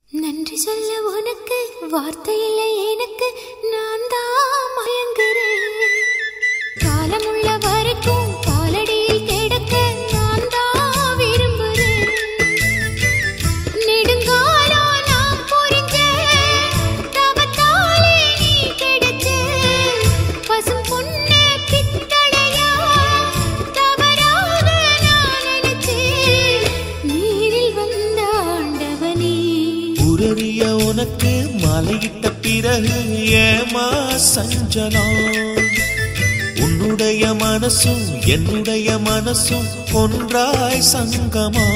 நன்றி சொல்ல உனக்கு வார்த்தை இல்லை எனக்கு நான் தான் மயங்குறேன் காலமுள்ள வரைக்கும் காலடியில் கிடக்க நான் தான் விரும்புறேன் நெடுங்காலம் நான் புரிஞ்ச தவத்தாலே நீ கிடைச்ச பசும் பொண்ணு பித்தளையா தவறாக நான் நினைச்சேன் நீரில் வந்த ஆண்டவனே உறவிய உனக்கு மாலையிட்ட பிறகு ஏமா சஞ்சலம் உன்னுடைய மனசும் என்னுடைய மனசும் ஒன்றாய் சங்கமா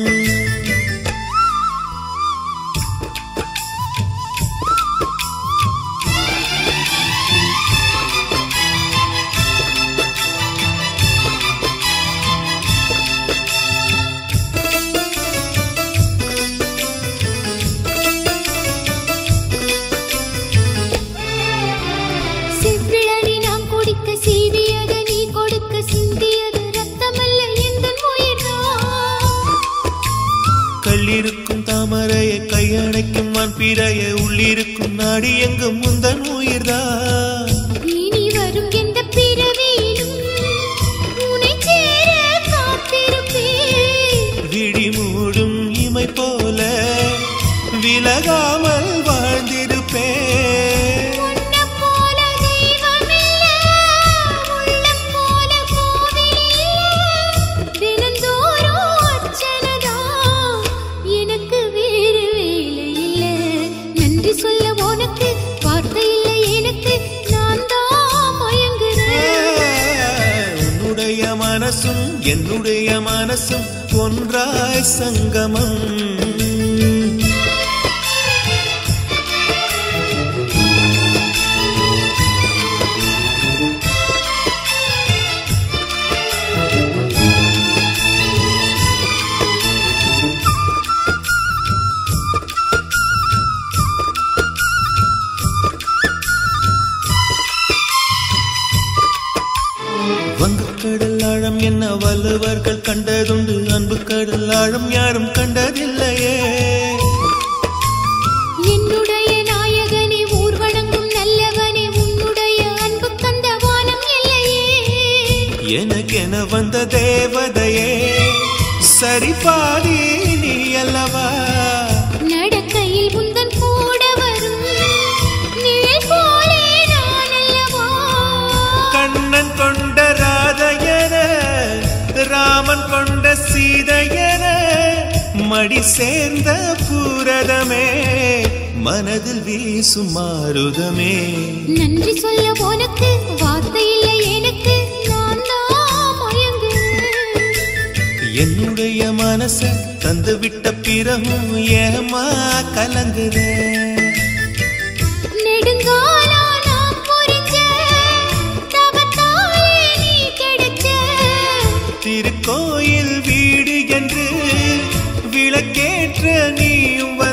செவ்விழனி நாம் குடிக்க சீவியது நீ கொடுக்க சிந்தியது ரத்தமல்ல எந்தன் உயிர்தான் கல்லிருக்கும் தாமரையை கையணைக்கும் வான் பிறைய உள்ளிருக்கும் நாடி எங்கும் முந்தன் உயிர்தான் இனி வரும் எந்த பிறவியிலும் உன்னை சேர காத்திருப்பேன் விழி மூடும் இமை போல விலகாமல் வாழ்ந்திருப்பேன் உன்னைப் போல தெய்வமில்ல, உள்ளம் போல கோவிலில்ல. தினந்தோறும் அர்ச்சனைதான், எனக்கு வேறு வேலை இல்ல. நன்றி சொல்ல உனக்கு வார்த்தை இல்லை எனக்கு நான் தான் மயங்குறேன் உன்னுடைய மனசும் என்னுடைய மனசும் ஒன்றாய் சங்கமம் வங்கக்கடல் ஆழம் என்ன வள்ளுவர்கள் கண்டதுண்டு அன்பு கடல் ஆழம் யாரும் கண்டதில்லையே என்னுடைய நாயகனே ஊர் வணங்கும் நல்லவனே உன்னுடைய அன்பு தந்த வானம் இல்லையே எனக்கென வந்த தேவதையே சரி பாதி நீ அல்லவா நடக்கையில் உந்தன் கூட வரும் நிழல் போலே நான் அல்லவா கண்ணன் கொண்ட ராதையன ராமன் கொண்ட சீதையன மடி சேர்ந்த பூரதமே மனதில் வீசும் மாருதமே நன்றி சொல்ல உனக்கு வார்த்தை இல்லை எனக்கு நான் தான் மயங்குறேன் என்னுடைய மனச தந்து விட்ட பிறகும் ஏமா கலங்குறேன் நெடுங்காலம் நான் புரிஞ்ச தவத்தாலே நீ கிடைச்ச திருக்கோயில் வீடு என்று விளக்கேற்ற நீயும் வந்த